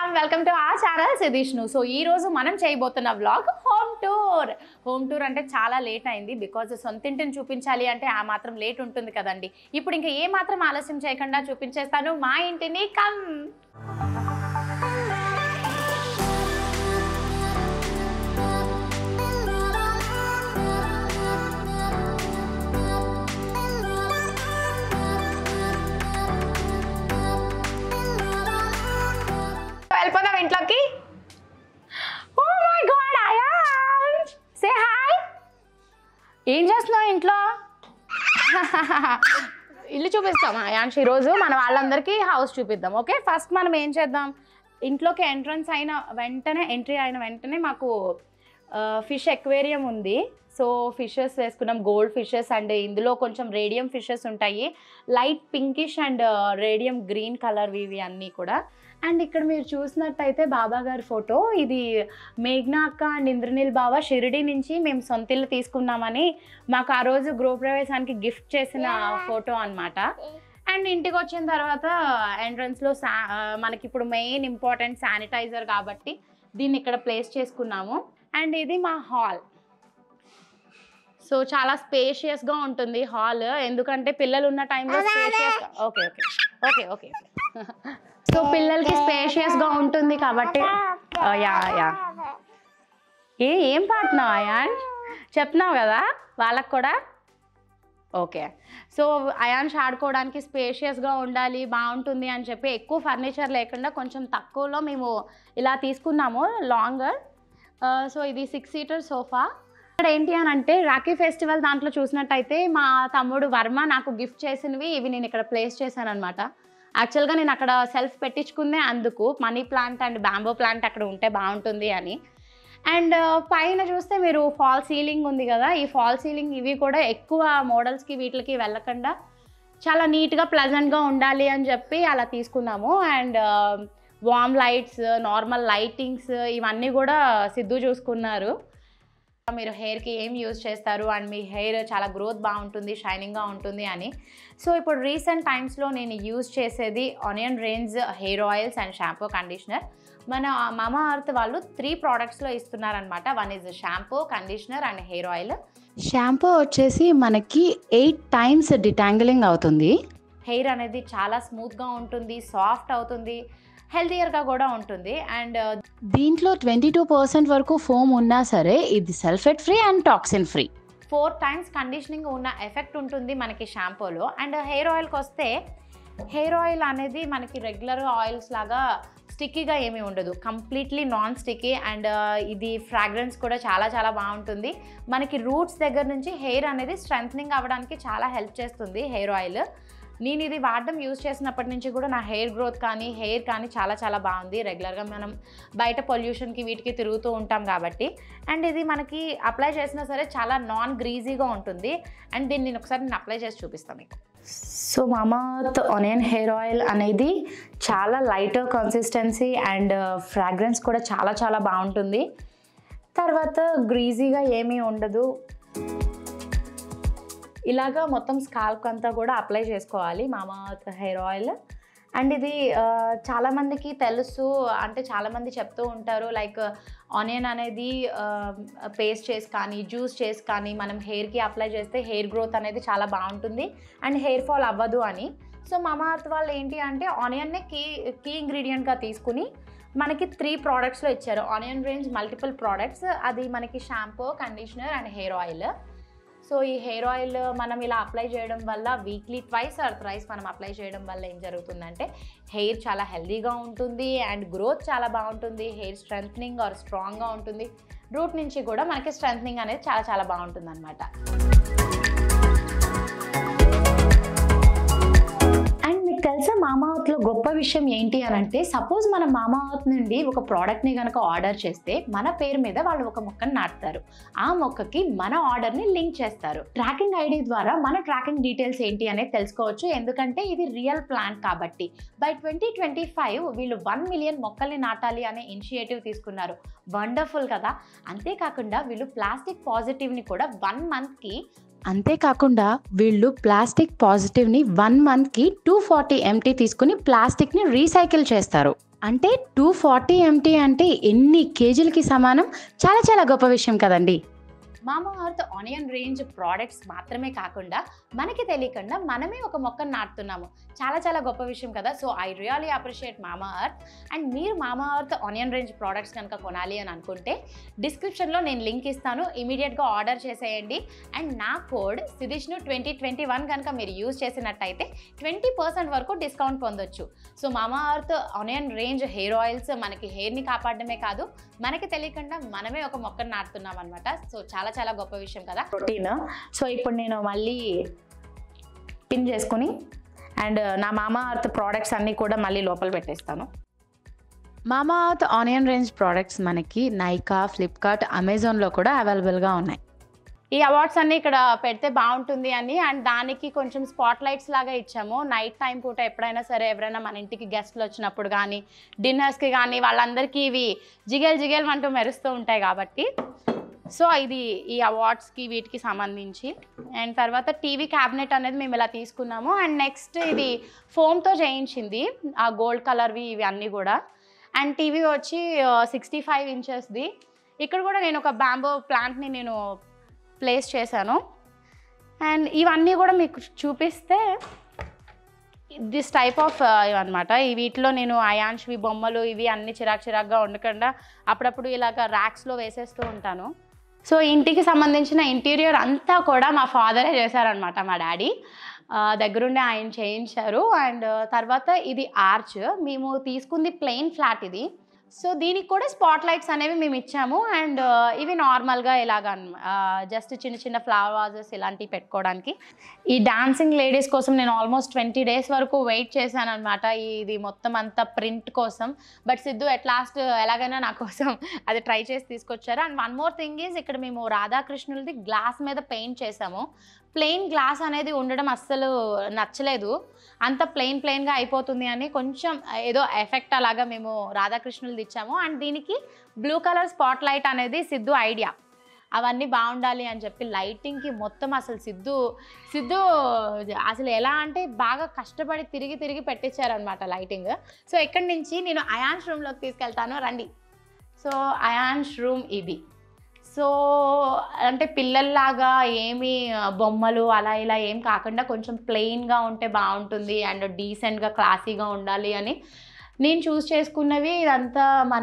Welcome welcome to ఆ channel Sidishnu so ఈ రోజు మనం చేయబోతున్న vlog home tour home tour అంటే చాలా లేట్ అయింది బికాజ్ సొంతింటిని చూపించాలి అంటే ఆ మాత్రం లేట్ ఉంటుంది కదండి ఇప్పుడు ఇంకా ఏ మాత్రం ఆలస్యం చేయకుండా చూపించేస్తాను మా ఇంటిని కమ్ వెళ్ళిపోదాం ఇంట్లోకి oh my God Ayan say hi ఏం చేస్తున్నావు ఇంట్లో ఇల్లు చూపిస్తాం అయాన్ష్ ఈరోజు మన వాళ్ళందరికీ హౌస్ చూపిద్దాం ఓకే ఫస్ట్ మనం ఏం చేద్దాం ఇంట్లోకి ఎంట్రన్స్ అయిన వెంటనే ఎంట్రీ అయిన వెంటనే మాకు ఫిష్ ఎక్వేరియం ఉంది సో ఫిషెస్ వేసుకున్నాం గోల్డ్ ఫిషెస్ అండ్ ఇందులో కొంచెం రేడియం ఫిషెస్ ఉంటాయి light pinkish and radium green colour ఇవి అన్నీ కూడా అండ్ ఇక్కడ మీరు చూసినట్టయితే బాబా గారి ఫోటో ఇది మేఘ్నా అక్క అండ్ ఇంద్రనీల్ బాబా షిరిడి నుంచి మేము సొంతిల్లు తీసుకున్నామని మాకు ఆ రోజు గృహప్రవేశానికి గిఫ్ట్ చేసిన ఫోటో అన్నమాట అండ్ ఇంటికి వచ్చిన తర్వాత ఎంట్రన్స్లో సా ఆ, మనకి ఇప్పుడు మెయిన్ ఇంపార్టెంట్ శానిటైజర్ కాబట్టి దీన్ని ఇక్కడ ప్లేస్ చేసుకున్నాము అండ్ ఇది మా హాల్ సో చాలా స్పేషియస్గా ఉంటుంది హాల్ ఎందుకంటే పిల్లలు ఉన్న టైంలో spacious okay okay okay okay so పిల్లలకి స్పేషియస్గా ఉంటుంది కాబట్టి ఆ, యా యా ఏ ఏం పాడుతున్నావు అయాన్ చెప్తున్నావు కదా వాళ్ళకు కూడా ఓకే సో అయాన్స్ ఆడుకోవడానికి స్పేషియస్గా ఉండాలి బాగుంటుంది అని చెప్పి ఎక్కువ ఫర్నిచర్ లేకుండా కొంచెం తక్కువలో మేము ఇలా తీసుకున్నాము లాంగర్ సో ఇది సిక్స్ సీటర్ సోఫా ఇక్కడ ఏంటి అని అంటే రాఖీ ఫెస్టివల్ దాంట్లో చూసినట్టయితే మా తమ్ముడు వర్మ నాకు గిఫ్ట్ చేసినవి ఇవి నేను ఇక్కడ ప్లేస్ చేశాను అనమాట యాక్చువల్గా నేను అక్కడ సెల్ఫ్ పెట్టించుకుందే అందుకు money plant and bamboo plant అక్కడ ఉంటే బాగుంటుంది అని అండ్ పైన చూస్తే మీరు ఫాల్ సీలింగ్ ఉంది కదా ఈ ఫాల్ సీలింగ్ ఇవి కూడా ఎక్కువ మోడల్స్కి వీటికి వెళ్ళకుండా చాలా నీట్గా ప్లెజెంట్గా ఉండాలి అని చెప్పి అలా తీసుకున్నాము and warm lights normal lightings ఇవన్నీ కూడా సిద్ధు చూసుకున్నారు మీరు హెయిర్కి ఏం యూజ్ చేస్తారు అండ్ మీ హెయిర్ చాలా గ్రోత్ బాగుంటుంది షైనింగ్గా ఉంటుంది అని సో ఇప్పుడు రీసెంట్ టైమ్స్లో నేను యూజ్ చేసేది onion range hair oils and shampoo conditioner మన మామా అర్త్ వాళ్ళు త్రీ ప్రోడక్ట్స్లో ఇస్తున్నారనమాట one is shampoo conditioner and hair oil shampoo వచ్చేసి మనకి ఎయిట్ టైమ్స్ డిటాంగిలింగ్ అవుతుంది హెయిర్ అనేది చాలా స్మూత్గా ఉంటుంది సాఫ్ట్ అవుతుంది హెల్తియర్గా కూడా ఉంటుంది అండ్ దీంట్లో ట్వంటీ టూ పర్సెంట్ వరకు ఫోమ్ ఉన్నా సరే ఇది sulphate free and toxin free four times conditioning ఉన్న ఎఫెక్ట్ ఉంటుంది మనకి షాంపూలో అండ్ హెయిర్ ఆయిల్కి వస్తే హెయిర్ ఆయిల్ అనేది మనకి రెగ్యులర్ ఆయిల్స్ లాగా స్టిక్కీగా ఏమీ ఉండదు కంప్లీట్లీ నాన్ స్టిక్కీ అండ్ ఇది ఫ్రాగ్రెన్స్ కూడా చాలా చాలా బాగుంటుంది మనకి రూట్స్ దగ్గర నుంచి హెయిర్ అనేది స్ట్రెంథనింగ్ అవ్వడానికి చాలా హెల్ప్ చేస్తుంది హెయిర్ ఆయిల్ నేను ఇది వాడడం యూజ్ చేసినప్పటి నుంచి కూడా నా హెయిర్ గ్రోత్ కానీ హెయిర్ కానీ చాలా చాలా బాగుంది రెగ్యులర్గా మనం బయట పొల్యూషన్కి వీటికి తిరుగుతూ ఉంటాం కాబట్టి అండ్ ఇది మనకి అప్లై చేసినా సరే చాలా నాన్ గ్రీజీగా ఉంటుంది అండ్ దీన్ని నేను ఒకసారి నేను అప్లై చేసి చూపిస్తాను మీకు so Mamaearth onion hair oil అనేది చాలా లైట్ కన్సిస్టెన్సీ అండ్ ఫ్రాగ్రెన్స్ కూడా చాలా చాలా బాగుంటుంది తర్వాత గ్రీజీగా ఏమీ ఉండదు ఇలాగా మొత్తం స్కాల్ప్ అంతా కూడా అప్లై చేసుకోవాలి మామాత్ హెయిర్ ఆయిల్ అండ్ ఇది ఆ, చాలామందికి తెలుసు అంటే చాలామంది చెప్తూ ఉంటారు లైక్ ఆనియన్ అనేది పేస్ట్ చేసి కానీ జ్యూస్ చేసి కానీ మనం హెయిర్కి అప్లై చేస్తే హెయిర్ గ్రోత్ అనేది చాలా బాగుంటుంది అండ్ హెయిర్ ఫాల్ అవ్వదు అని సో మామార్త్ వాళ్ళు ఏంటి అంటే ఆనియన్నే కీ కీ ఇంగ్రీడియంట్గా తీసుకుని మనకి త్రీ ప్రోడక్ట్స్లో ఇచ్చారు ఆనియన్ రేంజ్ మల్టిపుల్ ప్రోడక్ట్స్ అది మనకి shampoo conditioner and hair oil so ఈ హెయిర్ ఆయిల్ మనం ఇలా అప్లై చేయడం వల్ల వీక్లీ ట్వైస్ ఆర్ థ్రైస్ మనం అప్లై చేయడం వల్ల ఏం జరుగుతుందంటే హెయిర్ చాలా హెల్దీగా ఉంటుంది అండ్ గ్రోత్ చాలా బాగుంటుంది హెయిర్ స్ట్రెంథనింగ్ ఆర్ స్ట్రాంగ్గా ఉంటుంది రూట్ నుంచి కూడా మనకి స్ట్రెంథనింగ్ అనేది చాలా చాలా బాగుంటుంది అనమాట అండ్ మీకు తెలుసా మామావత్లో గొప్ప విషయం ఏంటి అని అంటే సపోజ్ మన మామావత్ నుండి ఒక ప్రోడక్ట్ని కనుక ఆర్డర్ చేస్తే మన పేరు మీద వాళ్ళు ఒక మొక్కను నాటుతారు ఆ మొక్కకి మన ఆర్డర్ని లింక్ చేస్తారు ట్రాకింగ్ ఐడి ద్వారా మన ట్రాకింగ్ డీటెయిల్స్ ఏంటి అనేది తెలుసుకోవచ్చు ఎందుకంటే ఇది రియల్ ప్లాంట్ కాబట్టి బై ట్వంటీ ట్వంటీ ఫైవ్ వీళ్ళు వన్ మిలియన్ మొక్కల్ని నాటాలి అనే ఇనిషియేటివ్ తీసుకున్నారు వండర్ఫుల్ కదా అంతేకాకుండా వీళ్ళు ప్లాస్టిక్ పాజిటివ్ని కూడా వన్ మంత్కి అంతేకాకుండా వీళ్ళు ప్లాస్టిక్ పాజిటివ్ని వన్ మంత్కి టూ ఫార్టీ ఎంటీ తీసుకుని ప్లాస్టిక్ని రీసైకిల్ చేస్తారు అంటే టూ ఫార్టీ ఎంటీ అంటే ఎన్ని కేజీలకి సమానం చాలా చాలా గొప్ప విషయం కదండి మామా అర్త్ ఆనియన్ రేంజ్ ప్రోడక్ట్స్ మాత్రమే కాకుండా మనకి తెలియకుండా మనమే ఒక మొక్కను నాటుతున్నాము చాలా చాలా గొప్ప విషయం కదా so I really appreciate Mamaearth and మీరు Mamaearth onion range products కనుక కొనాలి అని అనుకుంటే డిస్క్రిప్షన్లో నేను లింక్ ఇస్తాను ఇమీడియట్గా ఆర్డర్ చేసేయండి అండ్ నా code Sidishnu twenty twenty one కనుక మీరు యూజ్ చేసినట్టయితే ట్వంటీ పర్సెంట్ వరకు డిస్కౌంట్ పొందొచ్చు so Mamaearth onion range hair oils మనకి హెయిర్ని కాపాడడమే కాదు మనకి తెలియకుండా మనమే ఒక మొక్కను నాటుతున్నాం అనమాట సో చాలా చాలా గొప్ప విషయం కదా ప్రోటీన్ సో ఇప్పుడు నేను మళ్ళీ పిన్ చేసుకుని అండ్ నా మామా అర్త్ ప్రోడక్ట్స్ అన్నీ కూడా మళ్ళీ లోపల పెట్టేస్తాను మామా అర్త్ ఆనియన్ రేంజ్ ప్రోడక్ట్స్ మనకి నైకా ఫ్లిప్కార్ట్ అమెజాన్లో కూడా అవైలబుల్గా ఉన్నాయి ఈ అవార్డ్స్ అన్ని ఇక్కడ పెడితే బాగుంటుంది అని అండ్ దానికి కొంచెం స్పాట్ లైట్స్ లాగా ఇచ్చాము నైట్ టైం పూట ఎప్పుడైనా సరే ఎవరైనా మన ఇంటికి గెస్ట్లు వచ్చినప్పుడు కానీ డిన్నర్స్కి కానీ వాళ్ళందరికీ ఇవి జిగేల్ జిగేల్ అంటూ మెరుస్తూ ఉంటాయి కాబట్టి సో ఇది ఈ అవార్డ్స్కి వీటికి సంబంధించి అండ్ తర్వాత టీవీ క్యాబినెట్ అనేది మేము ఇలా తీసుకున్నాము అండ్ నెక్స్ట్ ఇది ఫోమ్తో చేయించింది ఆ గోల్డ్ కలర్వి ఇవి అన్నీ కూడా అండ్ టీవీ వచ్చి సిక్స్టీ ఫైవ్ ఇంచెస్ది ఇక్కడ కూడా నేను ఒక బ్యాంబో ప్లాంట్ని నేను ప్లేస్ చేశాను అండ్ ఇవన్నీ కూడా మీకు చూపిస్తే దిస్ టైప్ ఆఫ్ ఇవన్నమాట ఈ వీటిలో నేను అయాన్ష్వి బొమ్మలు ఇవి అన్ని చిరాక్ చిరాక్గా ఉండకుండా అప్పుడప్పుడు ఇలాగ ర్యాక్స్లో వేసేస్తూ ఉంటాను సో ఇంటికి సంబంధించిన ఇంటీరియర్ అంతా కూడా మా ఫాదరే చేశారనమాట మా డాడీ ఆ, దగ్గరుండి ఆయన చేయించారు అండ్ తర్వాత ఇది ఆర్చ్ మేము తీసుకుంది ప్లెయిన్ ఫ్లాట్ ఇది సో దీనికి కూడా స్పాట్ లైట్స్ అనేవి మేము ఇచ్చాము అండ్ ఇవి నార్మల్గా ఇలాగ జస్ట్ చిన్న చిన్న ఫ్లవర్ వాజెస్ ఇలాంటివి పెట్టుకోవడానికి ఈ డాన్సింగ్ లేడీస్ కోసం నేను ఆల్మోస్ట్ ట్వంటీ డేస్ వరకు వెయిట్ చేశాను అనమాట ఇది మొత్తం అంతా ప్రింట్ కోసం బట్ సిద్ధు అట్ లాస్ట్ ఎలాగైనా నా కోసం అది ట్రై చేసి తీసుకొచ్చారు and one more thing is ఇక్కడ మేము రాధాకృష్ణులది గ్లాస్ మీద పెయింట్ చేసాము ప్లెయిన్ గ్లాస్ అనేది ఉండడం అస్సలు నచ్చలేదు అంత ప్లెయిన్ ప్లెయిన్గా అయిపోతుంది అని కొంచెం ఏదో ఎఫెక్ట్ అలాగా మేము రాధాకృష్ణులది ఇచ్చాము అండ్ దీనికి బ్లూ కలర్ స్పాట్ లైట్ అనేది సిద్ధు ఐడియా అవన్నీ బాగుండాలి అని చెప్పి లైటింగ్కి మొత్తం అసలు సిద్ధు సిద్ధు అసలు ఎలా అంటే బాగా కష్టపడి తిరిగి తిరిగి పెట్టించారనమాట లైటింగ్ సో ఇక్కడి నుంచి నేను అయాన్స్ రూమ్లోకి తీసుకెళ్తాను రండి సో అయాన్స్ రూమ్ ఇది సో అంటే పిల్లల్లాగా ఏమి బొమ్మలు అలా ఇలా ఏం కాకుండా కొంచెం ప్లెయిన్గా ఉంటే బాగుంటుంది అండ్ డీసెంట్గా క్లాసీగా ఉండాలి అని నేను చూస్ చేసుకున్నవి ఇదంతా మన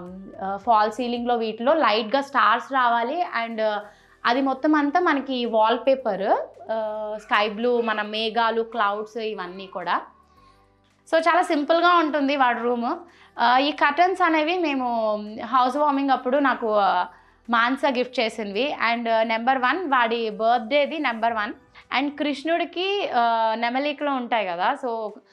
ఫాల్ సీలింగ్లో వీటిలో లైట్గా స్టార్స్ రావాలి అండ్ అది మొత్తం అంతా మనకి వాల్ పేపర్ స్కై బ్లూ మన మేఘాలు క్లౌడ్స్ ఇవన్నీ కూడా సో చాలా సింపుల్గా ఉంటుంది వాడి రూమ్ ఈ కర్టన్స్ అనేవి మేము హౌస్ వార్మింగ్ అప్పుడు నాకు ఆ, మాన్సా గిఫ్ట్ చేసినవి అండ్ నెంబర్ వన్ వాడి బర్త్డేది నెంబర్ వన్ అండ్ కృష్ణుడికి ఆ, నెమలికలు ఉంటాయి కదా సో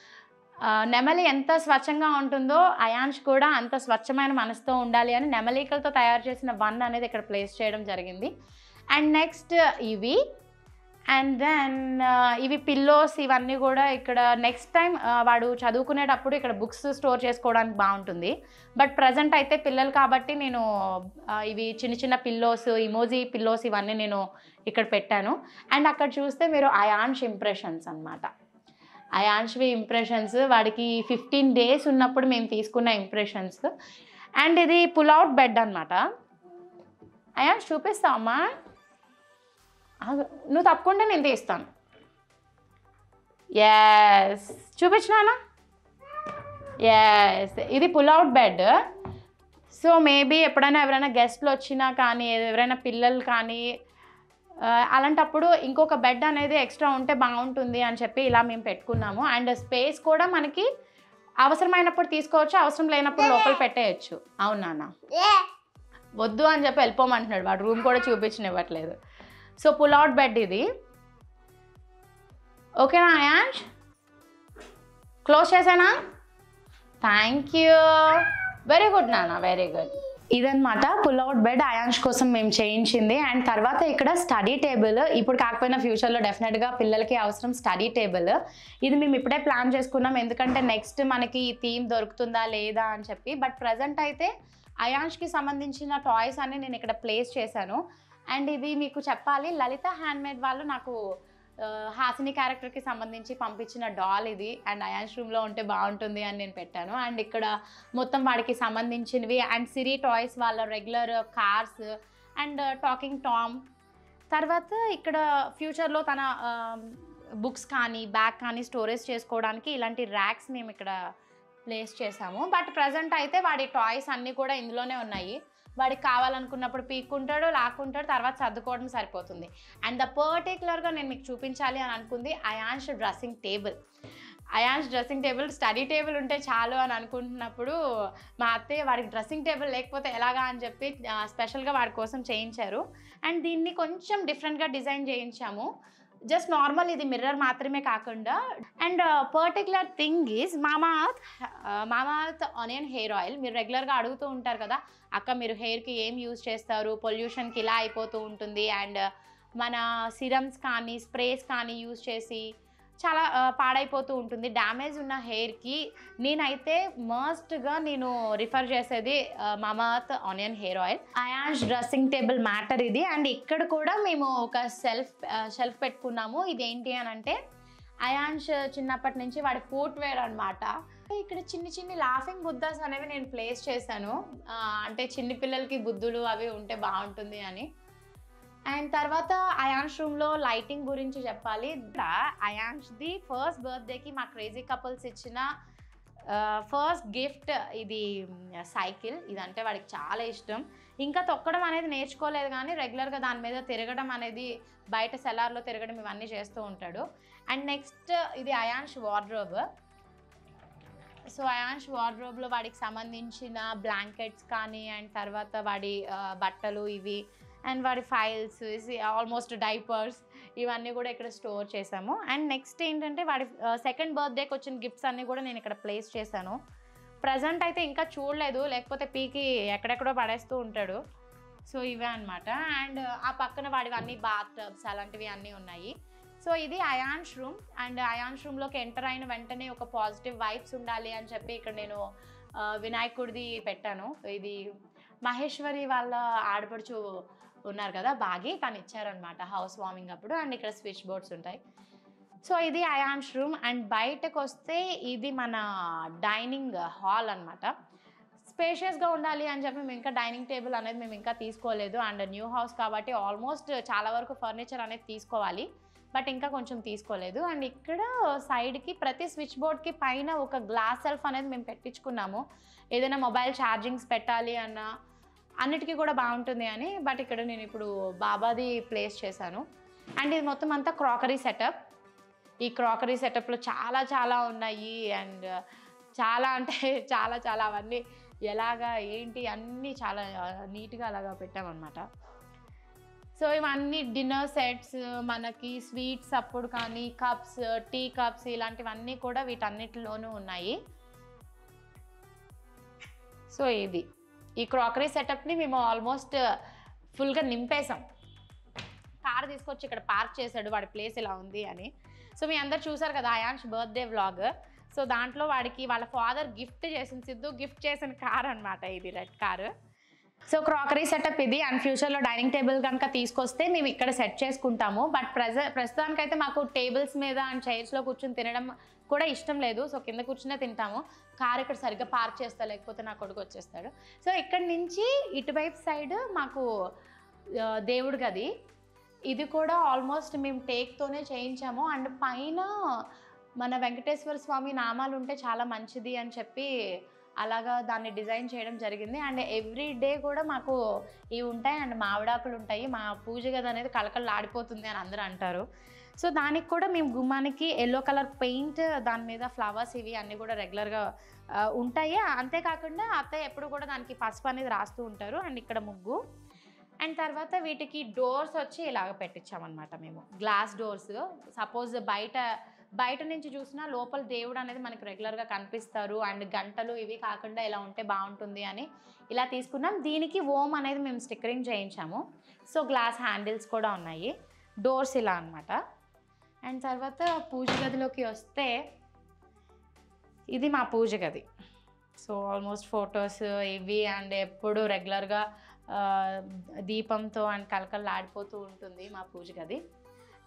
ఆ, నెమలి ఎంత స్వచ్ఛంగా ఉంటుందో అయాన్ష్ కూడా అంత స్వచ్ఛమైన మనసుతో ఉండాలి అని నెమలికలతో తయారు చేసిన వన్ అనేది ఇక్కడ ప్లేస్ చేయడం జరిగింది అండ్ నెక్స్ట్ ఇవి అండ్ దెన్ ఇవి పిల్లోస్ ఇవన్నీ కూడా ఇక్కడ నెక్స్ట్ టైం వాడు చదువుకునేటప్పుడు ఇక్కడ బుక్స్ స్టోర్ చేసుకోవడానికి బాగుంటుంది బట్ ప్రజెంట్ అయితే పిల్లలు కాబట్టి నేను ఆ, ఇవి చిన్న చిన్న పిల్లోస్ ఇమోజీ పిల్లోస్ ఇవన్నీ నేను ఇక్కడ పెట్టాను అండ్ అక్కడ చూస్తే మీరు అయాన్ష్ ఇంప్రెషన్స్ అన్నమాట అయాన్ష్వి ఇంప్రెషన్స్ వాడికి ఫిఫ్టీన్ డేస్ ఉన్నప్పుడు మేము తీసుకున్న ఇంప్రెషన్స్ అండ్ ఇది పుల్ అవుట్ బెడ్ అనమాట అయాన్ష్ చూపిస్తావమ్మా ఆగు, నువ్వు తప్పకుండా నేను తీస్తాను ఎస్ చూపించినానా ఎస్ ఇది pull out bed so maybe ఎప్పుడైనా ఎవరైనా గెస్ట్లు వచ్చినా కానీ ఎవరైనా పిల్లలు కానీ ఆ, అలాంటప్పుడు ఇంకొక బెడ్ అనేది ఎక్స్ట్రా ఉంటే బాగుంటుంది అని చెప్పి ఇలా మేము పెట్టుకున్నాము అండ్ స్పేస్ కూడా మనకి అవసరమైనప్పుడు తీసుకోవచ్చు అవసరం లేనప్పుడు లోపల పెట్టేయచ్చు అవునా నాన్న? వద్దు అని చెప్పి వెళ్ళిపోమంటున్నాడు వాడు రూమ్ కూడా చూపించనివ్వట్లేదు సో పుల్ అవుట్ బెడ్ ఇది ఓకేనా అయాష్ క్లోజ్ చేసానా థ్యాంక్ యూ వెరీ గుడ్ నాన్న వెరీ గుడ్ ఇదన్నమాట పుల్ అవుట్ బెడ్ అయాన్ష్ కోసం మేము చేయించింది అండ్ తర్వాత ఇక్కడ స్టడీ టేబుల్ ఇప్పుడు కాకపోయినా ఫ్యూచర్లో డెఫినెట్గా పిల్లలకి అవసరం స్టడీ టేబుల్ ఇది మేము ఇప్పుడే ప్లాన్ చేసుకున్నాం ఎందుకంటే నెక్స్ట్ మనకి ఈ థీమ్ దొరుకుతుందా లేదా అని చెప్పి బట్ ప్రజెంట్ అయితే అయాన్ష్కి సంబంధించిన టాయ్స్ అన్ని నేను ఇక్కడ ప్లేస్ చేశాను అండ్ ఇది మీకు చెప్పాలి లలిత హ్యాండ్మేడ్ వాళ్ళు నాకు ఆ, హాసిని క్యారెక్టర్కి సంబంధించి పంపించిన డాల్ ఇది అండ్ అయాన్స్ రూమ్లో ఉంటే బాగుంటుంది అని నేను పెట్టాను అండ్ ఇక్కడ మొత్తం వాడికి సంబంధించినవి అండ్ సిరి టాయ్స్ వాళ్ళ regular cars and talking Tom తర్వాత ఇక్కడ ఫ్యూచర్లో తన బుక్స్ కానీ బ్యాగ్ కానీ స్టోరేజ్ చేసుకోవడానికి ఇలాంటి ర్యాక్స్ మేము ఇక్కడ ప్లేస్ చేసాము బట్ ప్రజెంట్ అయితే వాడి టాయ్స్ అన్నీ కూడా ఇందులోనే ఉన్నాయి వాడికి కావాలనుకున్నప్పుడు పీక్కుంటాడు లాక్కుంటాడు తర్వాత సర్దుకోవడం సరిపోతుంది అండ్ ద పర్టికులర్గా నేను మీకు చూపించాలి అని అనుకుంది Ayaansh dressing table Ayaansh dressing table study table ఉంటే చాలు అని అనుకుంటున్నప్పుడు మా అత్తయ్య వాడికి డ్రెస్సింగ్ టేబుల్ లేకపోతే ఎలాగా అని చెప్పి ఆ, స్పెషల్గా వాడి కోసం చేయించారు అండ్ దీన్ని కొంచెం డిఫరెంట్గా డిజైన్ చేయించాము జస్ట్ నార్మల్ ఇది మిర్రర్ మాత్రమే కాకుండా and particular thing is Mamaearth Mamaearth onion hair oil మీరు రెగ్యులర్గా అడుగుతూ ఉంటారు కదా అక్క మీరు హెయిర్కి ఏం యూజ్ చేస్తారు పొల్యూషన్కి ఇలా అయిపోతూ ఉంటుంది అండ్ మన సిరమ్స్ కానీ స్ప్రేస్ కానీ యూజ్ చేసి చాలా ఆ, పాడైపోతూ ఉంటుంది డ్యామేజ్ ఉన్న హెయిర్కి నేనైతే మస్ట్గా నేను రిఫర్ చేసేది Mamaearth onion hair oil Ayaansh dressing table matter ఇది అండ్ ఇక్కడ కూడా మేము ఒక సెల్ఫ్ షెల్ఫ్ పెట్టుకున్నాము ఇది ఏంటి అని అంటే అయాన్స్ చిన్నప్పటి నుంచి వాడి ఫుట్ వేర్ అనమాట ఇక్కడ చిన్ని చిన్ని లాఫింగ్ బుద్ధాస్ అనేవి నేను ప్లేస్ చేశాను ఆ, అంటే చిన్ని పిల్లలకి బుద్ధులు అవి ఉంటే బాగుంటుంది అని అండ్ తర్వాత అయాన్స్ రూమ్లో లైటింగ్ గురించి చెప్పాలి అయాన్స్ది ఫస్ట్ బర్త్డేకి మా క్రేజీ కపుల్స్ ఇచ్చిన ఫస్ట్ గిఫ్ట్ ఇది సైకిల్ ఇదంటే వాడికి చాలా ఇష్టం ఇంకా తొక్కడం అనేది నేర్చుకోలేదు కానీ రెగ్యులర్గా దాని మీద తిరగడం అనేది బయట సెలార్లో తిరగడం ఇవన్నీ చేస్తూ ఉంటాడు అండ్ నెక్స్ట్ ఇది అయాన్ష్ వార్డ్రోబ్ సో అయాన్ష్ వార్డ్రోబ్లో వాడికి సంబంధించిన బ్లాంకెట్స్ కానీ అండ్ తర్వాత వాడి ఆ, బట్టలు ఇవి అండ్ వాడి ఫైల్స్ ఆల్మోస్ట్ డైపర్స్ ఇవన్నీ కూడా ఇక్కడ స్టోర్ చేసాము అండ్ నెక్స్ట్ ఏంటంటే వాడి సెకండ్ బర్త్డేకి వచ్చిన గిఫ్ట్స్ అన్నీ కూడా నేను ఇక్కడ ప్లేస్ చేశాను ప్రజెంట్ అయితే ఇంకా చూడలేదు లేకపోతే పీకి ఎక్కడెక్కడో పడేస్తూ ఉంటాడు సో ఇవే అనమాట అండ్ ఆ పక్కన వాడివి అన్ని బాత్ టబ్స్ అలాంటివి అన్నీ ఉన్నాయి సో ఇది అయాన్స్ రూమ్ అండ్ అయాన్స్ రూమ్లోకి ఎంటర్ అయిన వెంటనే ఒక పాజిటివ్ వైబ్స్ ఉండాలి అని చెప్పి ఇక్కడ నేను ఆ, వినాయకుడిది పెట్టాను ఇది మహేశ్వరి వాళ్ళ ఆడపడుచు ఉన్నారు కదా బాగి తను ఇచ్చారనమాట హౌస్ వార్మింగ్ అప్పుడు అండ్ ఇక్కడ స్విచ్ బోర్డ్స్ ఉంటాయి సో ఇది అయాన్స్ రూమ్ అండ్ బయటకు వస్తే ఇది మన డైనింగ్ హాల్ అనమాట స్పేషియస్గా ఉండాలి అని చెప్పి మేము ఇంకా డైనింగ్ టేబుల్ అనేది మేము ఇంకా తీసుకోలేదు అండ్ న్యూ హౌస్ కాబట్టి ఆల్మోస్ట్ చాలా వరకు ఫర్నిచర్ అనేది తీసుకోవాలి బట్ ఇంకా కొంచెం తీసుకోలేదు అండ్ ఇక్కడ సైడ్కి ప్రతి స్విచ్ బోర్డ్కి పైన ఒక గ్లాస్ సెల్ఫ్ అనేది మేము పెట్టించుకున్నాము ఏదైనా మొబైల్ ఛార్జింగ్స్ పెట్టాలి అన్న అన్నిటికీ కూడా బాగుంటుంది అని బట్ ఇక్కడ నేను ఇప్పుడు బాబాది ప్లేస్ చేశాను అండ్ ఇది మొత్తం అంతా క్రాకరీ సెటప్ ఈ క్రాకరీ సెటప్లో చాలా చాలా ఉన్నాయి అండ్ చాలా అంటే చాలా చాలా అవన్నీ ఎలాగా ఏంటి అన్నీ చాలా నీట్గా అలాగా పెట్టామన్నమాట సో ఇవన్నీ డిన్నర్ సెట్స్ మనకి స్వీట్స్ అప్పుడు కానీ కప్స్ టీ కప్స్ ఇలాంటివన్నీ కూడా వీటన్నిటిలోనూ ఉన్నాయి సో ఇది ఈ క్రాకరీ సెటప్ని మేము ఆల్మోస్ట్ ఫుల్గా నింపేసాం కార్ తీసుకొచ్చి ఇక్కడ పార్క్ చేశాడు వాడి ప్లేస్ ఇలా ఉంది అని సో మీ అందరు చూసారు కదా అయాన్ష్ బర్త్డే వ్లాగ్ సో దాంట్లో వాడికి వాళ్ళ ఫాదర్ గిఫ్ట్ చేసిన సిద్ధు గిఫ్ట్ చేసిన కార్ అనమాట ఇది red car so crockery setup ఇది అండ్ ఫ్యూచర్లో డైనింగ్ టేబుల్ కనుక తీసుకొస్తే మేము ఇక్కడ సెట్ చేసుకుంటాము బట్ ప్రజ ప్రస్తుతానికైతే మాకు టేబుల్స్ మీద అండ్ చైర్స్లో కూర్చొని తినడం కూడా ఇష్టం లేదు సో కింద కూర్చునే తింటాము కార్ ఇక్కడ సరిగ్గా పార్క్ చేస్తా లేకపోతే నా కొడుకు వచ్చేస్తాడు సో ఇక్కడ నుంచి ఇటువైపు సైడ్ మాకు ఆ, దేవుడి గది ఇది కూడా ఆల్మోస్ట్ మేము టేక్తోనే చేయించాము అండ్ పైన మన వెంకటేశ్వర స్వామి నామాలు ఉంటే చాలా మంచిది అని చెప్పి అలాగా దాన్ని డిజైన్ చేయడం జరిగింది అండ్ ఎవ్రీ డే కూడా మాకు ఇవి ఉంటాయి అండ్ మామిడాకులు ఉంటాయి మా పూజ గది అనేది కలకలు ఆడిపోతుంది అని అందరూ అంటారు సో దానికి కూడా మేము గుమ్మానికి ఎల్లో కలర్ పెయింట్ దాని మీద ఫ్లవర్స్ ఇవి అన్నీ కూడా రెగ్యులర్గా ఉంటాయి అంతేకాకుండా అత్తయ్య ఎప్పుడు కూడా దానికి పసుపు అనేది రాస్తూ ఉంటారు అండ్ ఇక్కడ ముగ్గు అండ్ తర్వాత వీటికి డోర్స్ వచ్చి ఇలాగ పెట్టించామన్నమాట మేము గ్లాస్ డోర్స్ సపోజ్ బయట బయట నుంచి చూసినా లోపల దేవుడు అనేది మనకి రెగ్యులర్గా కనిపిస్తారు అండ్ గంటలు ఇవి కాకుండా ఇలా ఉంటే బాగుంటుంది అని ఇలా తీసుకున్నాం దీనికి ఓమ్ అనేది మేము స్టిక్కరింగ్ చేయించాము సో గ్లాస్ హ్యాండిల్స్ కూడా ఉన్నాయి డోర్స్ ఇలా అన్నమాట అండ్ తర్వాత పూజ గదిలోకి వస్తే ఇది మా పూజ గది సో ఆల్మోస్ట్ ఫొటోస్ ఇవి అండ్ ఎప్పుడు రెగ్యులర్గా దీపంతో అండ్ కలకల్లాడిపోతూ ఉంటుంది మా పూజ గది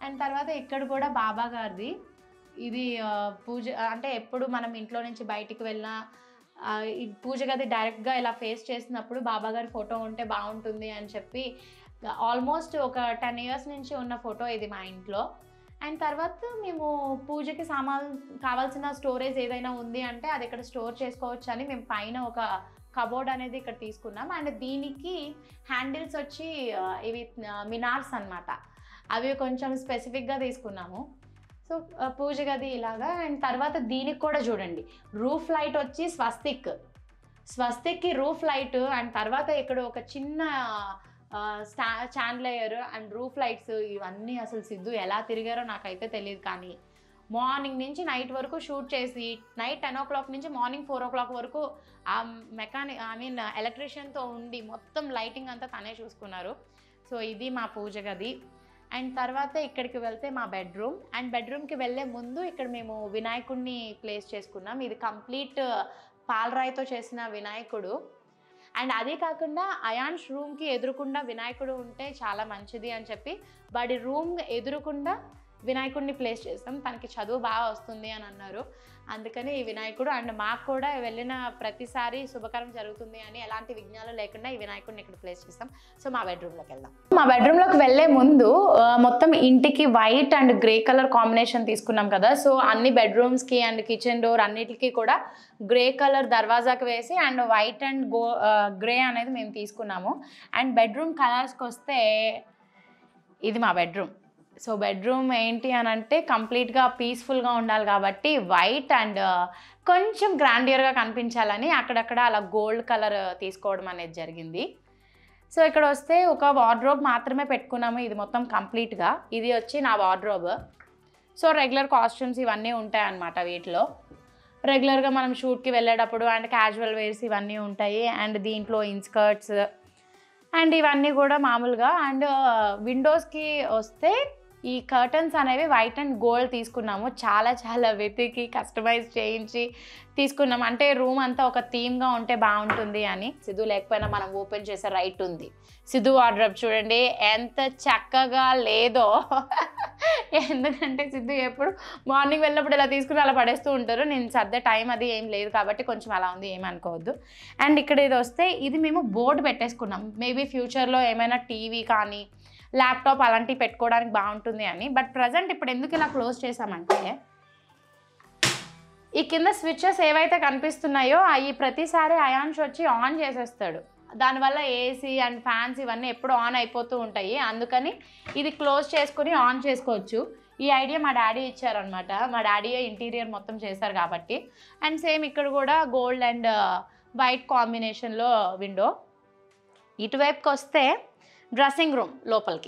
అండ్ తర్వాత ఇక్కడ కూడా బాబా గారిది ఇది ఆ, పూజ అంటే ఎప్పుడు మనం ఇంట్లో నుంచి బయటికి వెళ్ళినా ఆ, ఈ పూజ గది డైరెక్ట్గా ఇలా ఫేస్ చేసినప్పుడు బాబా గారి ఫోటో ఉంటే బాగుంటుంది అని చెప్పి ఆల్మోస్ట్ ఒక టెన్ ఇయర్స్ నుంచి ఉన్న ఫోటో ఇది మా ఇంట్లో అండ్ తర్వాత మేము పూజకి సామాన్ కావాల్సిన స్టోరేజ్ ఏదైనా ఉంది అంటే అది ఇక్కడ స్టోర్ చేసుకోవచ్చు అని మేము పైన ఒక కబోర్డ్ అనేది ఇక్కడ తీసుకున్నాం అండ్ దీనికి హ్యాండిల్స్ వచ్చి ఆ, ఇవి మినార్స్ అన్నమాట అవి కొంచెం స్పెసిఫిక్గా తీసుకున్నాము సో ఆ, పూజ గది ఇలాగా అండ్ తర్వాత దీనికి కూడా చూడండి రూఫ్ లైట్ వచ్చి స్వస్తిక్ స్వస్తిక్కి రూఫ్ లైట్ అండ్ తర్వాత ఇక్కడ ఒక చిన్న స్టా చాండ్లేయర్ అండ్ రూఫ్ లైట్స్ ఇవన్నీ అసలు సిద్ధు ఎలా తిరిగారో నాకైతే తెలియదు కానీ మార్నింగ్ నుంచి నైట్ వరకు షూట్ చేసి నైట్ టెన్ ఓ క్లాక్ నుంచి మార్నింగ్ ఫోర్ ఓ క్లాక్ వరకు ఆ మెకానిక్ ఐ మీన్ ఎలక్ట్రీషియన్తో ఉండి మొత్తం లైటింగ్ అంతా తనే చూసుకున్నారు సో ఇది మా పూజ గది అండ్ తర్వాత ఇక్కడికి వెళ్తే మా బెడ్రూమ్ అండ్ బెడ్రూమ్కి వెళ్ళే ముందు ఇక్కడ మేము వినాయకుడిని ప్లేస్ చేసుకున్నాం ఇది కంప్లీట్ పాలరాయితో చేసిన వినాయకుడు అండ్ అదే కాకుండా అయాన్ష్ రూమ్కి ఎదురుకుండా వినాయకుడు ఉంటే చాలా మంచిది అని చెప్పి వాడి రూమ్ ఎదురుకుండా వినాయకుడిని ప్లేస్ చేస్తాం తనకి చదువు బాగా వస్తుంది అని అన్నారు అందుకని ఈ వినాయకుడు అండ్ మాకు కూడా వెళ్ళిన ప్రతిసారి శుభకరం జరుగుతుంది అని ఎలాంటి విఘ్నాలు లేకుండా ఈ వినాయకుడిని ఇక్కడ ప్లేస్ చేస్తాం సో మా బెడ్రూమ్లోకి వెళ్దాం మా బెడ్రూమ్లోకి వెళ్ళే ముందు ఆ, మొత్తం ఇంటికి white and grey colour combination తీసుకున్నాం కదా సో అన్ని బెడ్రూమ్స్కి అండ్ కిచెన్ డోర్ అన్నిటికీ కూడా గ్రే కలర్ దర్వాజాకి వేసి and white and go grey అనేది మేము తీసుకున్నాము అండ్ బెడ్రూమ్ కలర్స్కి వస్తే ఇది మా బెడ్రూమ్ సో బెడ్రూమ్ ఏంటి అని అంటే కంప్లీట్గా పీస్ఫుల్గా ఉండాలి కాబట్టి వైట్ అండ్ కొంచెం గ్రాండియర్గా కనిపించాలని అక్కడక్కడ అలా గోల్డ్ కలర్ తీసుకోవడం అనేది జరిగింది సో ఇక్కడ వస్తే ఒక వార్డ్రోబ్ మాత్రమే పెట్టుకున్నాము ఇది మొత్తం కంప్లీట్గా ఇది వచ్చి నా వార్డ్రోబ్ సో రెగ్యులర్ కాస్ట్యూమ్స్ ఇవన్నీ ఉంటాయి అన్నమాట వీటిలో రెగ్యులర్గా మనం షూట్కి వెళ్ళేటప్పుడు అండ్ క్యాజువల్ వేర్స్ ఇవన్నీ ఉంటాయి అండ్ దీంట్లో ఇన్స్కర్ట్స్ అండ్ ఇవన్నీ కూడా మామూలుగా అండ్ విండోస్కి వస్తే ఈ కర్టన్స్ అనేవి వైట్ అండ్ గోల్డ్ తీసుకున్నాము చాలా చాలా వెతికి కస్టమైజ్ చేయించి తీసుకున్నాం అంటే రూమ్ అంతా ఒక థీమ్గా ఉంటే బాగుంటుంది అని సిద్ధు లేకపోయినా మనం ఓపెన్ చేసే రైట్ ఉంది సిద్ధు వార్డ్రబ్ చూడండి ఎంత చక్కగా లేదో ఎందుకంటే సిద్ధు ఎప్పుడు మార్నింగ్ వెళ్ళినప్పుడు ఇలా తీసుకుని అలా పడేస్తూ ఉంటారు నేను సర్దే టైం అది ఏం లేదు కాబట్టి కొంచెం అలా ఉంది ఏమనుకోవద్దు అండ్ ఇక్కడ ఇది వస్తే ఇది మేము బోర్డు పెట్టేసుకున్నాం మేబీ ఫ్యూచర్లో ఏమైనా టీవీ కానీ ల్యాప్టాప్ అలాంటివి పెట్టుకోవడానికి బాగుంటుంది అని బట్ ప్రజెంట్ ఇప్పుడు ఎందుకు ఇలా క్లోజ్ చేసామంటే ఈ కింద స్విచ్చెస్ ఏవైతే కనిపిస్తున్నాయో అవి ప్రతిసారి అయాన్ష్ వచ్చి ఆన్ చేసేస్తాడు దానివల్ల ఏసీ అండ్ ఫ్యాన్స్ ఇవన్నీ ఎప్పుడు ఆన్ అయిపోతూ ఉంటాయి అందుకని ఇది క్లోజ్ చేసుకుని ఆన్ చేసుకోవచ్చు ఈ ఐడియా మా డాడీ ఇచ్చారనమాట మా డాడీయే ఇంటీరియర్ మొత్తం చేశారు కాబట్టి అండ్ సేమ్ ఇక్కడ కూడా గోల్డ్ అండ్ వైట్ కాంబినేషన్లో విండో ఇటువైపుకి వస్తే డ్రెస్సింగ్ రూమ్ లోపలికి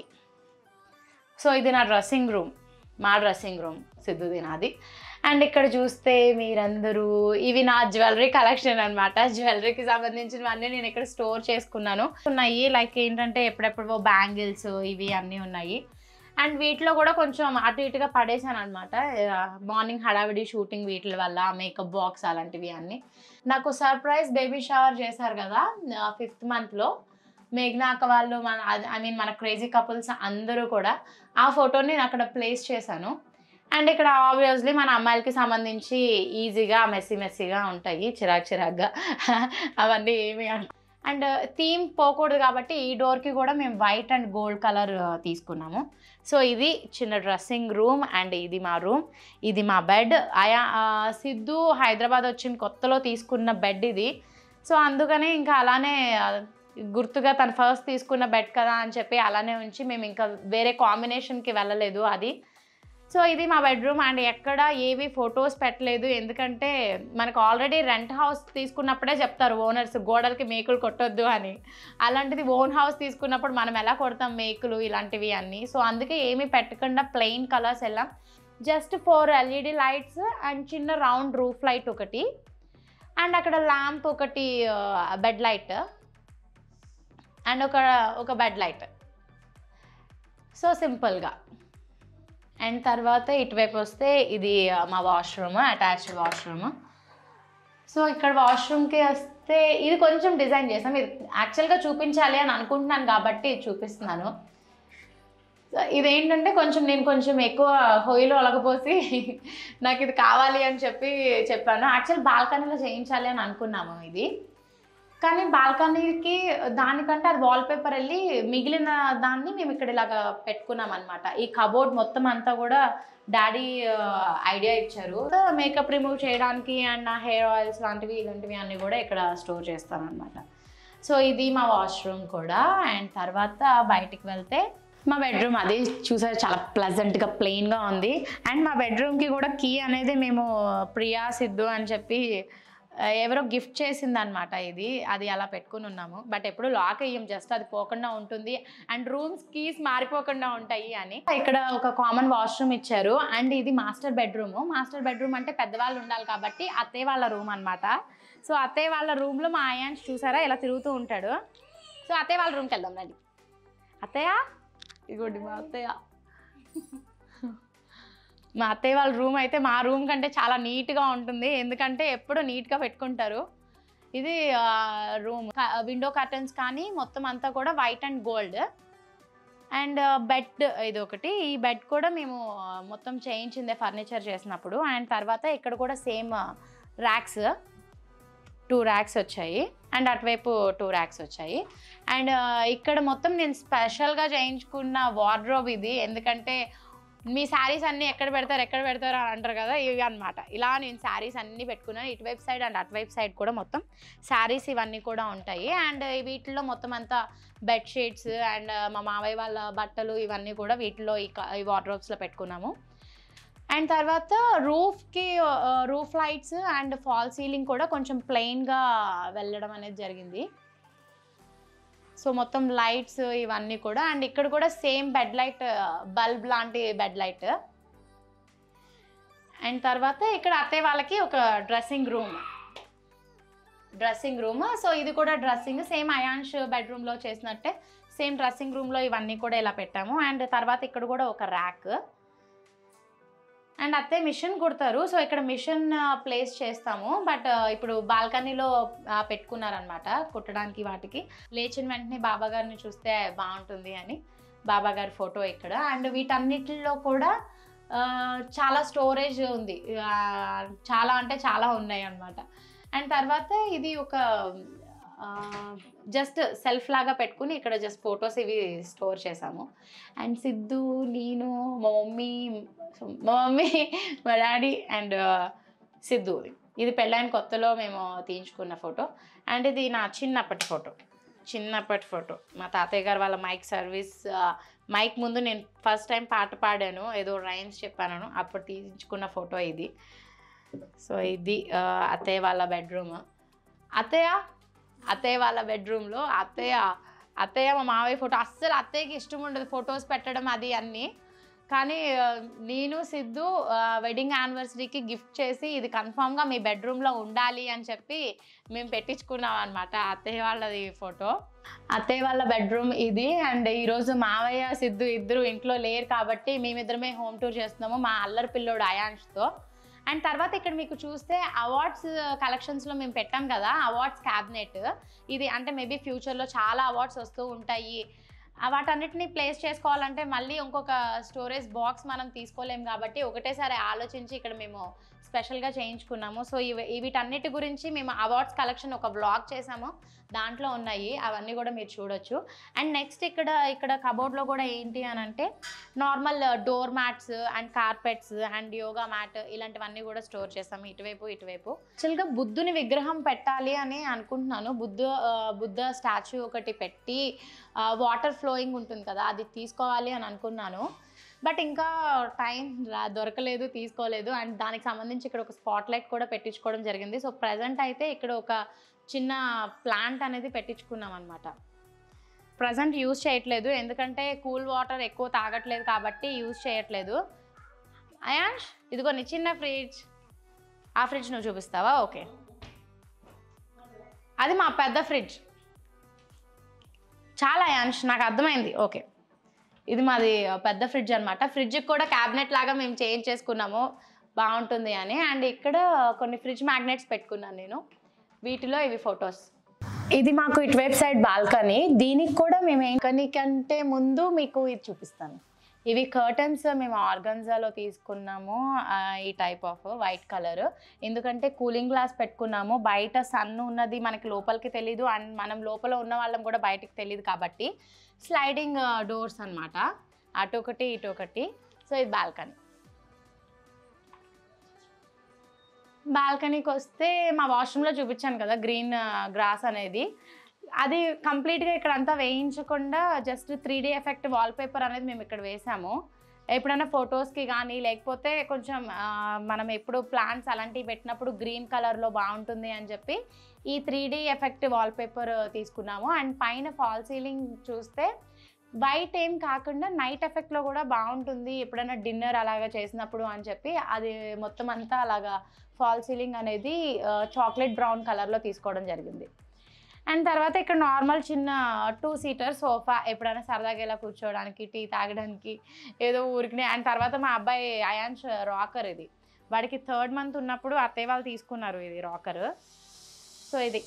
సో ఇది నా డ్రెస్సింగ్ రూమ్ మా డ్రెస్సింగ్ రూమ్ సిద్ధుది నాది అండ్ ఇక్కడ చూస్తే మీరందరూ ఇవి నా జ్యువెలరీ కలెక్షన్ అనమాట జ్యువెలరీకి సంబంధించినవన్నీ నేను ఇక్కడ స్టోర్ చేసుకున్నాను ఉన్నాయి లైక్ ఏంటంటే ఎప్పుడెప్పుడు బ్యాంగిల్స్ ఇవి అన్నీ ఉన్నాయి అండ్ వీటిలో కూడా కొంచెం అటు ఇటుగా పడేసాను అనమాట మార్నింగ్ హడావిడి షూటింగ్ వీటి వల్ల మేకప్ బాక్స్ అలాంటివి అన్నీ నాకు సర్ప్రైజ్ బేబీ షవర్ చేశారు కదా ఫిఫ్త్ మంత్లో మేఘ్నా అక్క వాళ్ళు మన ఐ మీన్ మన క్రేజీ కపుల్స్ అందరూ కూడా ఆ ఫోటోని నేను అక్కడ ప్లేస్ చేశాను అండ్ ఇక్కడ ఆబ్వియస్లీ మన అమ్మాయిలకి సంబంధించి ఈజీగా మెస్సీ మెస్సీగా ఉంటాయి చిరాక్ చిరాక్గా అవన్నీ ఏమి అండ్ థీమ్ పోకూడదు కాబట్టి ఈ డోర్కి కూడా మేము వైట్ అండ్ గోల్డ్ కలర్ తీసుకున్నాము సో ఇది చిన్న డ్రెస్సింగ్ రూమ్ అండ్ ఇది మా రూమ్ ఇది మా బెడ్ ఆయా ఆ, సిద్ధు హైదరాబాద్ వచ్చిన కొత్తలో తీసుకున్న బెడ్ ఇది సో అందుకనే ఇంకా అలానే ఆ, గుర్తుగా తను ఫస్ట్ తీసుకున్న బెడ్ కదా అని చెప్పి అలానే ఉంచి మేము ఇంకా వేరే కాంబినేషన్కి వెళ్ళలేదు అది సో ఇది మా బెడ్రూమ్ అండ్ ఎక్కడ ఏవి ఫొటోస్ పెట్టలేదు ఎందుకంటే మనకు ఆల్రెడీ రెంట్ హౌస్ తీసుకున్నప్పుడే చెప్తారు ఓనర్స్ గోడలకి మేకులు కొట్టొద్దు అని అలాంటిది ఓన్ హౌస్ తీసుకున్నప్పుడు మనం ఎలా కొడతాం మేకులు ఇలాంటివి అన్నీ సో అందుకే ఏమీ పెట్టకుండా ప్లెయిన్ కలర్స్ వెళ్ళాం just four LED lights and చిన్న రౌండ్ రూఫ్ లైట్ ఒకటి అండ్ అక్కడ ల్యాంప్ ఒకటి బెడ్ లైట్ అండ్ ఒక ఒక బెడ్ లైట్ సో సింపుల్గా అండ్ తర్వాత ఇటువైపు వస్తే ఇది ఆ, మా వాష్రూమ్ అటాచ్డ్ వాష్రూమ్ సో ఇక్కడ వాష్రూమ్కి వస్తే ఇది కొంచెం డిజైన్ చేసాం ఇది యాక్చువల్గా చూపించాలి అని అనుకుంటున్నాను కాబట్టి ఇది చూపిస్తున్నాను సో ఇదేంటంటే కొంచెం నేను కొంచెం ఎక్కువ హొయ్యిలో ఒలకపోసి నాకు ఇది కావాలి అని చెప్పి చెప్పాను యాక్చువల్ బాల్కనీలో చేయించాలి అని అనుకున్నాము ఇది కానీ బాల్కనీకి దానికంటే అది వాల్పేపర్ వెళ్ళి మిగిలిన దాన్ని మేము ఇక్కడ ఇలాగా పెట్టుకున్నాం అనమాట ఈ కబోర్డ్ మొత్తం అంతా కూడా డాడీ ఐడియా ఇచ్చారు మేకప్ రిమూవ్ చేయడానికి అండ్ నా హెయిర్ ఆయిల్స్ లాంటివి ఇలాంటివి అన్నీ కూడా ఇక్కడ స్టోర్ చేస్తాను అనమాట సో ఇది మా వాష్రూమ్ కూడా అండ్ తర్వాత బయటికి వెళ్తే మా బెడ్రూమ్ అది చూసారు చాలా ప్లెజెంట్గా ప్లెయిన్గా ఉంది అండ్ మా బెడ్రూమ్కి కూడా కీ అనేది మేము ప్రియా సిద్ధు అని చెప్పి ఆ, ఎవరో గిఫ్ట్ చేసింది అనమాట ఇది అది అలా పెట్టుకుని ఉన్నాము బట్ ఎప్పుడు లాక్ అయ్యాం జస్ట్ అది పోకుండా ఉంటుంది అండ్ రూమ్స్ కీస్ మారిపోకుండా ఉంటాయి అని ఇక్కడ ఒక కామన్ వాష్రూమ్ ఇచ్చారు అండ్ ఇది మాస్టర్ బెడ్రూమ్ మాస్టర్ బెడ్రూమ్ అంటే పెద్దవాళ్ళు ఉండాలి కాబట్టి అత్తయ్య వాళ్ళ రూమ్ అనమాట సో అత్తయ్య వాళ్ళ రూమ్లో మా ఆయాన్స్ చూసారా ఇలా తిరుగుతూ ఉంటాడు సో అత్తయ్య వాళ్ళ రూమ్కి వెళ్దాం రండి అత్తయ్య ఇగోండి మా అత్తయ్య మా అత్తయ్య వాళ్ళ రూమ్ అయితే మా రూమ్ కంటే చాలా నీట్గా ఉంటుంది ఎందుకంటే ఎప్పుడు నీట్గా పెట్టుకుంటారు ఇది రూమ్ విండో కర్టన్స్ కానీ మొత్తం అంతా కూడా white and gold and bed ఇది ఒకటి ఈ బెడ్ కూడా మేము ఆ, మొత్తం చేయించిందే ఫర్నిచర్ చేసినప్పుడు అండ్ తర్వాత ఇక్కడ కూడా సేమ్ ర్యాక్స్ టూ ర్యాక్స్ వచ్చాయి అండ్ అటువైపు టూ ర్యాక్స్ వచ్చాయి అండ్ ఇక్కడ మొత్తం నేను స్పెషల్గా చేయించుకున్న వార్డ్రోబ్ ఇది ఎందుకంటే మీ శారీస్ అన్నీ ఎక్కడ పెడతారు ఎక్కడ పెడతారు అని అంటారు కదా ఇవి అనమాట ఇలా నేను శారీస్ అన్నీ పెట్టుకున్నాను ఇటువైపు సైడ్ అండ్ అటువైపు సైడ్ కూడా మొత్తం శారీస్ ఇవన్నీ కూడా ఉంటాయి అండ్ వీటిలో మొత్తం అంతా బెడ్షీట్స్ అండ్ మా మావయ్య వాళ్ళ బట్టలు ఇవన్నీ కూడా వీటిలో ఈ క- ఈ వార్డ్రోబ్స్లో పెట్టుకున్నాము అండ్ తర్వాత రూఫ్కి roof lights and fall ceiling కూడా కొంచెం ప్లెయిన్గా వెళ్ళడం అనేది జరిగింది సో మొత్తం లైట్స్ ఇవన్నీ కూడా అండ్ ఇక్కడ కూడా సేమ్ బెడ్ లైట్ బల్బ్ లాంటి బెడ్ లైట్ అండ్ తర్వాత ఇక్కడ అత్తయ్య వాళ్ళకి ఒక dressing room dressing room so ఇది కూడా డ్రెస్సింగ్ సేమ్ అయాన్ష్ బెడ్రూమ్లో చేసినట్టే సేమ్ డ్రెస్సింగ్ రూమ్లో ఇవన్నీ కూడా ఇలా పెట్టాము అండ్ తర్వాత ఇక్కడ కూడా ఒక ర్యాక్ అండ్ అత్తయ్య మిషన్ కుడతారు సో ఇక్కడ మిషన్ ప్లేస్ చేస్తాము బట్ ఇప్పుడు బాల్కనీలో పెట్టుకున్నారనమాట కుట్టడానికి వాటికి లేచిన వెంటనే బాబా గారిని చూస్తే బాగుంటుంది అని బాబా గారి ఫోటో ఇక్కడ అండ్ వీటన్నిటిలో కూడా ఆ, చాలా స్టోరేజ్ ఉంది ఆ, చాలా అంటే చాలా ఉన్నాయి అన్నమాట అండ్ తర్వాత ఇది ఒక జస్ట్ సెల్ఫ్ లాగా పెట్టుకుని ఇక్కడ జస్ట్ ఫొటోస్ ఇవి స్టోర్ చేసాము అండ్ సిద్ధు నేను మా మమ్మీ మా మమ్మీ మా డాడీ అండ్ సిద్ధు ఇది పెళ్ళైన కొత్తలో మేము తీయించుకున్న ఫోటో అండ్ ఇది నా చిన్నప్పటి ఫోటో చిన్నప్పటి ఫోటో మా తాతయ్య గారు వాళ్ళ మైక్ సర్వీస్ మైక్ ముందు నేను ఫస్ట్ టైం పాట పాడాను ఏదో రైమ్స్ చెప్పాను అప్పుడు తీయించుకున్న ఫోటో ఇది సో ఇది ఆ, అత్తయ్య వాళ్ళ బెడ్రూమ్ అత్తయ్య అత్తయ్య వాళ్ళ బెడ్రూమ్లో అత్తయ్య అత్తయ్య మా మావయ్య ఫోటో అస్సలు అత్తయ్యకి ఇష్టం ఉండదు ఫొటోస్ పెట్టడం అది అన్నీ కానీ ఆ, నేను సిద్ధు వెడ్డింగ్ యానివర్సరీకి గిఫ్ట్ చేసి ఇది కన్ఫామ్గా మీ బెడ్రూమ్లో ఉండాలి అని చెప్పి మేము పెట్టించుకున్నాం అనమాట అత్తయ్య వాళ్ళది ఫోటో అత్తయ్య వాళ్ళ బెడ్రూమ్ ఇది అండ్ ఈరోజు మావయ్య సిద్ధు ఇద్దరు ఇంట్లో లేరు కాబట్టి మేమిద్దరమే హోమ్ టూర్ చేస్తున్నాము మా అల్లరి పిల్లోడు అయాన్ష్తో అండ్ తర్వాత ఇక్కడ మీకు చూస్తే అవార్డ్స్ కలెక్షన్స్లో మేము పెట్టాం కదా అవార్డ్స్ క్యాబినెట్ ఇది అంటే మేబీ ఫ్యూచర్లో చాలా అవార్డ్స్ వస్తూ ఉంటాయి ఆ వాటన్నిటిని ప్లేస్ చేసుకోవాలంటే మళ్ళీ ఇంకొక స్టోరేజ్ బాక్స్ మనం తీసుకోలేం కాబట్టి ఒకటేసారి ఆలోచించి ఇక్కడ మేము స్పెషల్గా చేయించుకున్నాము సో ఇవి వీటన్నిటి గురించి మేము అవార్డ్స్ కలెక్షన్ ఒక బ్లాగ్ చేసాము దాంట్లో ఉన్నాయి అవన్నీ కూడా మీరు చూడొచ్చు అండ్ నెక్స్ట్ ఇక్కడ ఇక్కడ కబోర్డ్లో కూడా ఏంటి అని అంటే normal door mats and carpets and yoga mat ఇలాంటివన్నీ కూడా స్టోర్ చేస్తాము ఇటువైపు ఇటువైపు యాక్చువల్గా బుద్ధుని విగ్రహం పెట్టాలి అని అనుకుంటున్నాను బుద్ధ ఆ, బుద్ధ స్టాచ్యూ ఒకటి పెట్టి వాటర్ ఫ్లోయింగ్ ఉంటుంది కదా అది తీసుకోవాలి అని అనుకున్నాను బట్ ఇంకా టైం రా దొరకలేదు తీసుకోలేదు అండ్ దానికి సంబంధించి ఇక్కడ ఒక స్పాట్ లైట్ కూడా పెట్టించుకోవడం జరిగింది సో ప్రజెంట్ అయితే ఇక్కడ ఒక చిన్న ప్లాంట్ అనేది పెట్టించుకున్నాం అనమాట ప్రజెంట్ యూజ్ చేయట్లేదు ఎందుకంటే కూల్ వాటర్ ఎక్కువ తాగట్లేదు కాబట్టి యూజ్ చేయట్లేదు అయాన్ష్ ఇదిగో నీ చిన్న ఫ్రిడ్జ్ ఆ ఫ్రిడ్జ్ నువ్వు చూపిస్తావా ఓకే అది మా పెద్ద ఫ్రిడ్జ్ చాలా అయాన్ష్ నాకు అర్థమైంది ఓకే ఇది మాది పెద్ద ఫ్రిడ్జ్ అనమాట ఫ్రిడ్జ్కి కూడా క్యాబినెట్ లాగా మేము చేంజ్ చేసుకున్నాము బాగుంటుంది అని అండ్ ఇక్కడ కొన్ని ఫ్రిడ్జ్ మ్యాగ్నెట్స్ పెట్టుకున్నాను నేను వీటిలో ఇవి ఫొటోస్ ఇది మాకు ఇటువైపు సైడ్ బాల్కనీ దీనికి కూడా మేము ఏం కంటే ముందు మీకు ఇది చూపిస్తాను ఇవి కర్టన్స్ మేము ఆర్గన్జాలో తీసుకున్నాము ఆ, ఈ టైప్ ఆఫ్ వైట్ కలర్ ఎందుకంటే కూలింగ్ గ్లాస్ పెట్టుకున్నాము బయట సన్ ఉన్నది మనకి లోపలికి తెలీదు అండ్ మనం లోపల ఉన్న వాళ్ళం కూడా బయటికి తెలియదు కాబట్టి స్లైడింగ్ డోర్స్ అన్నమాట అటు ఒకటి ఇటు ఒకటి సో ఇది బాల్కనీ బాల్కనీకి వస్తే మా వాష్రూమ్లో చూపించాను కదా గ్రీన్ గ్రాస్ అనేది అది కంప్లీట్గా ఇక్కడ అంతా వేయించకుండా just three D effect wallpaper అనేది మేము ఇక్కడ వేసాము ఎప్పుడైనా ఫొటోస్కి కానీ లేకపోతే కొంచెం ఆ, మనం ఎప్పుడు ప్లాంట్స్ అలాంటివి పెట్టినప్పుడు గ్రీన్ కలర్లో బాగుంటుంది అని చెప్పి ఈ త్రీ డీ ఎఫెక్ట్ వాల్పేపర్ తీసుకున్నాము అండ్ పైన ఫాల్ సీలింగ్ చూస్తే వైట్ ఏం కాకుండా నైట్ ఎఫెక్ట్లో కూడా బాగుంటుంది ఎప్పుడైనా డిన్నర్ అలాగా చేసినప్పుడు అని చెప్పి అది మొత్తం అంతా అలాగా ఫాల్ సీలింగ్ అనేది చాక్లెట్ బ్రౌన్ కలర్లో తీసుకోవడం జరిగింది అండ్ తర్వాత ఇక్కడ నార్మల్ చిన్న టూ సీటర్ సోఫా ఎప్పుడైనా సరదాగా ఇలా కూర్చోవడానికి టీ తాగడానికి ఏదో ఊరికి అండ్ తర్వాత మా అబ్బాయి అయాన్ష్ రాకర్ ఇది వాడికి థర్డ్ మంత్ ఉన్నప్పుడు అత్తయ్య వాళ్ళు తీసుకున్నారు ఇది రాకర్ సో ఇది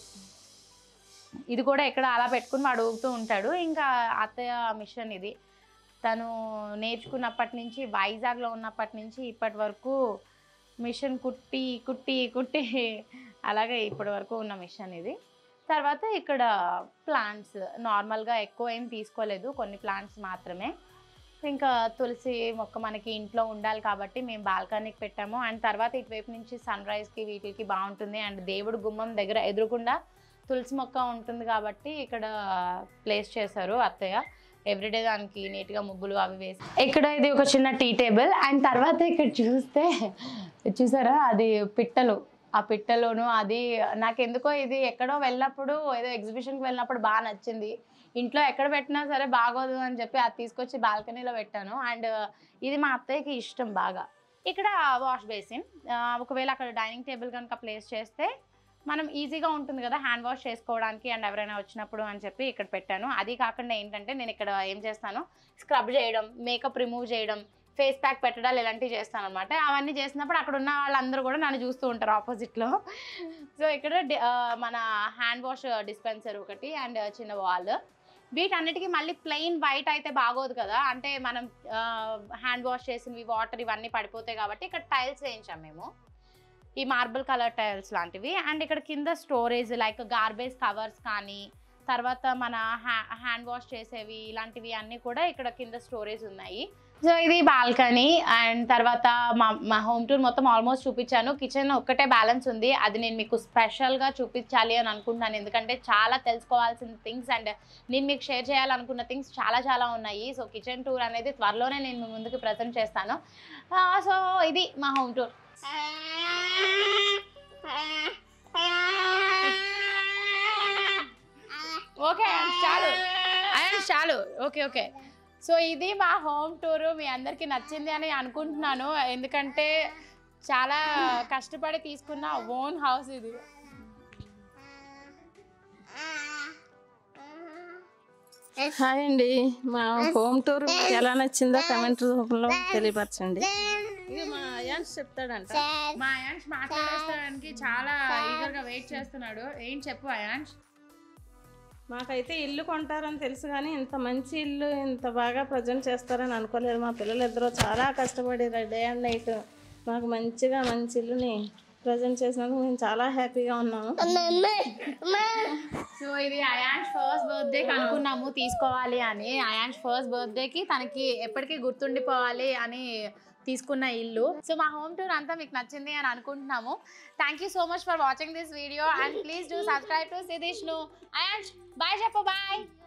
ఇది కూడా ఎక్కడ అలా పెట్టుకుని వాడు ఊగుతూ ఉంటాడు ఇంకా అత్తయ్య మిషన్ ఇది తను నేర్చుకున్నప్పటి నుంచి వైజాగ్లో ఉన్నప్పటి నుంచి ఇప్పటి వరకు మిషన్ కుట్టి కుట్టి కుట్టి అలాగే ఇప్పటి వరకు ఉన్న మిషన్ ఇది తర్వాత ఇక్కడ ప్లాంట్స్ నార్మల్గా ఎక్కువ ఏం తీసుకోలేదు కొన్ని ప్లాంట్స్ మాత్రమే ఇంకా తులసి మొక్క మనకి ఇంట్లో ఉండాలి కాబట్టి మేము బాల్కనీకి పెట్టాము అండ్ తర్వాత ఇటువైపు నుంచి సన్ రైజ్కి వీటికి బాగుంటుంది అండ్ దేవుడు గుమ్మం దగ్గర ఎదురుకుండా తులసి మొక్క ఉంటుంది కాబట్టి ఇక్కడ ప్లేస్ చేశారు అత్తయ్య ఎవ్రీడే దానికి నీట్గా ముగ్గులు అవి వేసి ఇక్కడ ఇది ఒక చిన్న టీ టేబుల్ అండ్ తర్వాత ఇక్కడ చూస్తే చూసారా అది పిట్టలు ఆ పిట్టలోను అది నాకు ఎందుకో ఇది ఎక్కడో వెళ్ళినప్పుడు ఏదో ఎగ్జిబిషన్కి వెళ్ళినప్పుడు బాగా నచ్చింది ఇంట్లో ఎక్కడ పెట్టినా సరే బాగోదు అని చెప్పి అది తీసుకొచ్చి బాల్కనీలో పెట్టాను అండ్ ఇది మా అత్తయ్యకి ఇష్టం బాగా ఇక్కడ వాష్ బేసిన్ ఒకవేళ అక్కడ డైనింగ్ టేబుల్ కనుక ప్లేస్ చేస్తే మనం ఈజీగా ఉంటుంది కదా హ్యాండ్ వాష్ చేసుకోవడానికి అండ్ ఎవరైనా వచ్చినప్పుడు అని చెప్పి ఇక్కడ పెట్టాను అది కాకుండా ఏంటంటే నేను ఇక్కడ ఏం చేస్తాను స్క్రబ్ చేయడం మేకప్ రిమూవ్ చేయడం ఫేస్ ప్యాక్ పెట్టడాలు ఇలాంటివి చేస్తాను అనమాట అవన్నీ చేసినప్పుడు అక్కడ ఉన్న వాళ్ళందరూ కూడా నన్ను చూస్తూ ఉంటారు ఆపోజిట్లో సో ఇక్కడ డి- ఆ, మన హ్యాండ్ వాష్ డిస్పెన్సర్ ఒకటి అండ్ చిన్న వాల్ వీటన్నిటికీ మళ్ళీ ప్లెయిన్ వైట్ అయితే బాగోదు కదా అంటే మనం హ్యాండ్ వాష్ చేసినవి వాటర్ ఇవన్నీ పడిపోతాయి కాబట్టి ఇక్కడ టైల్స్ వేయించాం మేము ఈ మార్బుల్ కలర్ టైల్స్ లాంటివి అండ్ ఇక్కడ కింద స్టోరేజ్ లైక్ గార్బేజ్ కవర్స్ కానీ తర్వాత మన హ్యా హ్యాండ్ వాష్ చేసేవి ఇలాంటివి అన్నీ కూడా ఇక్కడ కింద స్టోరేజ్ ఉన్నాయి సో ఇది బాల్కనీ అండ్ తర్వాత మా మా హోమ్ టూర్ మొత్తం ఆల్మోస్ట్ చూపించాను కిచెన్ ఒక్కటే బ్యాలెన్స్ ఉంది అది నేను మీకు స్పెషల్గా చూపించాలి అని అనుకుంటున్నాను ఎందుకంటే చాలా తెలుసుకోవాల్సిన థింగ్స్ అండ్ నేను మీకు షేర్ చేయాలనుకున్న థింగ్స్ చాలా చాలా ఉన్నాయి సో కిచెన్ టూర్ అనేది త్వరలోనే నేను మీ ముందుకు ప్రజెంట్ చేస్తాను సో ఇది మా హోమ్ టూర్ ఓకే చాలు అయ్యాన్స్ చాలు ఓకే ఓకే సో ఇది మా హోమ్ టూర్ మీ అందరికీ నచ్చింది అని అనుకుంటున్నాను ఎందుకంటే చాలా కష్టపడి తీసుకున్న ఓన్ హౌస్ ఇది హాయ్ అండి మా హోమ్ టూర్ మీకు ఎలా నచ్చిందో కమెంట్ రూపంలో తెలియపరచండి ఇది మా అయాన్స్ చెప్తాడంట మా అయాన్స్ మాట్లాడేస్తానికి చాలా ఈగర్గా వెయిట్ చేస్తున్నాడు ఏం చెప్పు అయాన్స్ మాకైతే ఇల్లు కొంటారని తెలుసు కానీ ఇంత మంచి ఇల్లు ఇంత బాగా ప్రజెంట్ చేస్తారని అనుకోలేదు మా పిల్లలు ఇద్దరు చాలా కష్టపడి డే అండ్ నైట్ మాకు మంచిగా మంచి ఇల్లుని ప్రజెంట్ చేసినందుకు మేము చాలా హ్యాపీగా ఉన్నాము సో ఇది అయాన్స్ ఫస్ట్ బర్త్డేకి అనుకున్నాము తీసుకోవాలి అని అయాన్స్ ఫస్ట్ బర్త్డేకి తనకి ఎప్పటికీ గుర్తుండిపోవాలి అని తీసుకున్న ఇల్లు సో మా హోమ్ టూర్ అంతా మీకు నచ్చింది అని అనుకుంటున్నాము thank you so much for watching this video and please do subscribe to సిదిష్ను అయాన్స్ బాయ్ చెప్పు బాయ్